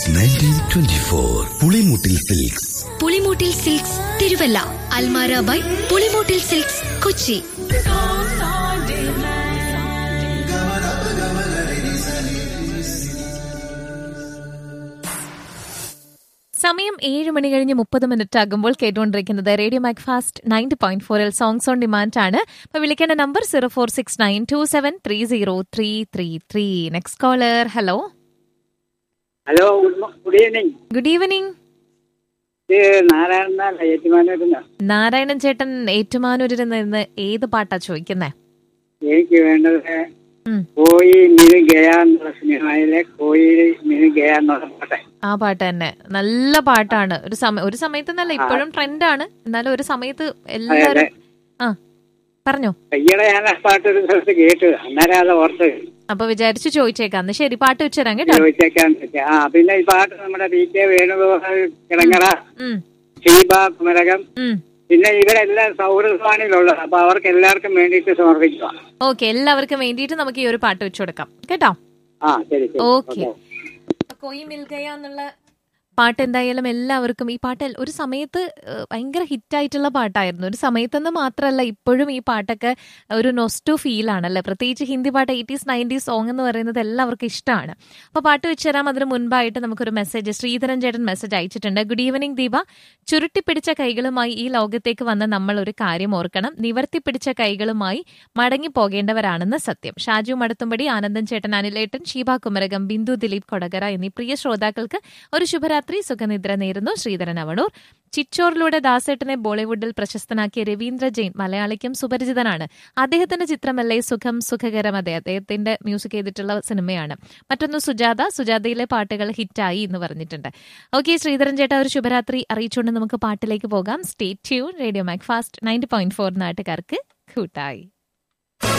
Since nineteen twenty four Pulimoottil silks Pulimoottil silks Thiruvalla അൽമാര by Pulimoottil silks Kochi സമയം ഏഴ് മണി കഴിഞ്ഞ് മുപ്പത് മിനിറ്റ് ആകുമ്പോൾ കേട്ടുകൊണ്ടിരിക്കുന്നത് radio Mac fast ninety point ഫോറിൽ സോങ്സ് ഓൺ ഡിമാൻഡ് ആണ് അപ്പൊ വിളിക്കേണ്ട number zero four six nine two seven three zero three three three next caller hello hello good mo- good evening good evening ഇത് നാരായണ ഏറ്റുമാനൂരുന്ന നാരായണൻ ചേട്ടൻ ഏറ്റുമാനൂരിൽ നിന്ന് ഏത് പാട്ടാ ചോദിക്കുന്നേ എനിക്ക് വേണ്ടത് ഉം. കോയി മിനു ഗയ എന്നുള്ള സിനിമയിലെ കോയി മിനു ഗയ എന്നുള്ള പാട്ട് ആ പാട്ട് തന്നെ നല്ല പാട്ടാണ് ഒരു സമയം ഒരു സമയത്ത് നല്ല ഇപ്പോഴും ട്രെൻഡാണ് എന്നാലും ഒരു സമയത്ത് എല്ലാരും ആ പറഞ്ഞോ ഈയിടെ ഞാൻ ആ പാട്ട് ഒരു സ്ഥലത്ത് കേട്ടു അന്നേരം അത് ഓർത്ത് അപ്പൊ വിചാരിച്ചു ചോദിച്ചേക്കാം എന്നാ ശരി പാട്ട് വെച്ചുതരാം കേട്ടോ ചോദിച്ചേക്കാൻ പറ്റും ആ പിന്നെ ഈ പാട്ട് നമ്മുടെ പി കെ വേണുഗോപാൽ കിടങ്ങറ ഉം ഷീബ കുമരകം ഉം പിന്നെ ഇവരെല്ലാം സൗഹൃദവാണിയിലുള്ളത് അപ്പൊ അവർക്ക് എല്ലാവർക്കും വേണ്ടിയിട്ട് സമർപ്പിക്കുക ഓക്കെ എല്ലാവർക്കും വേണ്ടിയിട്ട് നമുക്ക് ഈ ഒരു പാട്ട് വെച്ചു കൊടുക്കാം കേട്ടോ ആ ശരി ശരി ഓക്കെ കൊയ് മിൽ ഗയ എന്നുള്ള പാട്ട് എന്തായാലും എല്ലാവർക്കും ഈ പാട്ട് എൽ- ഒരു സമയത്ത് ഏഹ്, ഭയങ്കര ഹിറ്റായിട്ടുള്ള പാട്ടായിരുന്നു ഒരു സമയത്തെന്ന് മാത്രമല്ല ഇപ്പോഴും ഈ പാട്ടൊക്കെ ഒരു നൊസ്റ്റു ഫീലാണല്ലേ പ്രത്യേകിച്ച് ഹിന്ദി പാട്ട് എയ്റ്റീസ് നയൻറ്റീസ് സോങ് എന്ന് പറയുന്നത് എല്ലാവർക്കും ഇഷ്ടമാണ് അപ്പോൾ പാട്ട് വെച്ചുതരാം അതിന് മുൻപായിട്ട് നമുക്കൊരു മെസ്സേജ് ശ്രീധരൻ ചേട്ടൻ മെസ്സേജ് അയച്ചിട്ടുണ്ട് ഗുഡ് ഈവനിങ് ദീപ ചുരുട്ടിപ്പിടിച്ച കൈകളുമായി ഈ ലോകത്തേക്ക് വന്ന നമ്മൾ ഒരു കാര്യം ഓർക്കണം നിവർത്തിപ്പിടിച്ച കൈകളുമായി മടങ്ങി പോകേണ്ടവരാണെന്ന് സത്യം ഷാജു മടത്തുംപടി ആനന്ദൻ ചേട്ടൻ അനിലേട്ടൻ ഷീബ കുമരകം ബിന്ദു ദിലീപ് കൊടകര എന്നീ പ്രിയ ശ്രോതാക്കൾക്ക് ഒരു ശുഭരാത്രി സുഖനിദ്ര നേരുന്നു ശ്രീധരൻ അവണൂർ ചിറ്റോറിലൂടെ ദാസേട്ടനെ ബോളിവുഡിൽ പ്രശസ്തനാക്കിയ രവീന്ദ്ര ജെയിൻ മലയാളിക്കും സുപരിചിതനാണ് അദ്ദേഹത്തിന്റെ ചിത്രമല്ലേ സുഖം സുഖകരം അതെ അദ്ദേഹത്തിന്റെ മ്യൂസിക് ചെയ്തിട്ടുള്ള സിനിമയാണ് മറ്റൊന്ന് സുജാത സുജാതയിലെ പാട്ടുകൾ ഹിറ്റായി എന്ന് പറഞ്ഞിട്ടുണ്ട് ഓക്കെ ശ്രീധരൻ ചേട്ടാ ഒരു ശുഭരാത്രി അറിയിച്ചുകൊണ്ട് നമുക്ക് പാട്ടിലേക്ക് പോകാം stay tune radio Mac fast ninety point four നാട്ടുകാർക്ക് കൂട്ടായി